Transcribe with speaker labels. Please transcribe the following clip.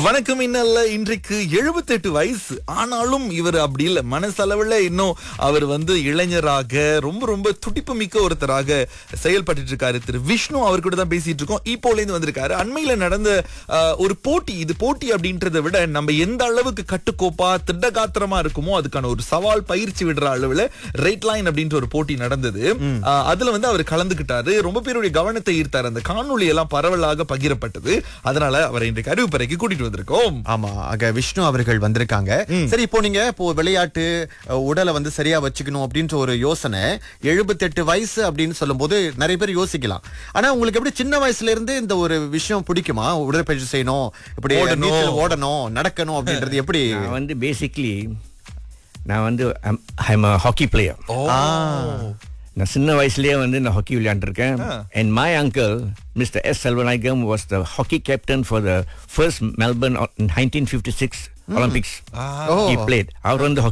Speaker 1: வணக்கம் இன்னல்ல இன்றைக்கு 78 வயசு ஆனாலும் இவர் அப்படி இல்ல மனசளவுல இன்னும் அவர் வந்து இளைஞராக ரொம்ப ரொம்ப துடிப்பு மிக்க ஒருத்தராக செயல்பட்டு இருக்காரு திரு விஷ்ணு அவர் கூட தான் பேசிட்டு இருக்கோம் இப்போல இருந்து வந்திருக்காரு அண்மையில நடந்த அஹ், ஒரு போட்டி இது போட்டி அப்படின்றத விட நம்ம எந்த அளவுக்கு கட்டுக்கோப்பா திட்டகாத்திரமா இருக்குமோ அதுக்கான ஒரு சவால் பயிற்சி விடுற அளவுல ரைட் லைன் அப்படின்ற ஒரு போட்டி நடந்தது அஹ், அதுல வந்து அவர் கலந்துகிட்டாரு ரொம்ப பேருடைய கவனத்தை ஈர்த்தாரு அந்த காணொளி எல்லாம் பரவலாக பகிரப்பட்டது அதனால அவரை இன்றைக்கு அறிவிப்பறைக்கு கூட்டிட்டு வந்திருக்கோம்
Speaker 2: ஆமா அங்க விஷ்ணு அவர்கள் வந்திருக்காங்க சரி இப்போ நீங்க இப்போ விளையாட்டு அஹ், உடலை வந்து சரியா வச்சுக்கணும் அப்படின்ற ஒரு யோசனை 78 வயசு அப்படின்னு சொல்லும்போது நிறைய பேர் யோசிக்கலாம் ஆனா உங்களுக்கு எப்படி சின்ன வயசுல இருந்து இந்த ஒரு விஷயம் பிடிக்குமா உடற்பயிற்சி செய்யணும் இப்படி
Speaker 1: ஓடணும்.
Speaker 2: நீச்சல் ஓடணும் நடக்கணும் அப்படின்றது எப்படி
Speaker 3: நான் வந்து பேசிக்லி நான் வந்து ஐம் ஹாக்கி பிளேயர்
Speaker 2: ஆ,
Speaker 3: நான் சின்ன வயசுலயே வந்து நான் ஹாக்கி விளையாண்டுருக்கேன் and my uncle mister S Selvanayagam was the hockey captain for the first Melbourne nineteen fifty six Olympics
Speaker 2: oh.
Speaker 3: he played அவர் வந்து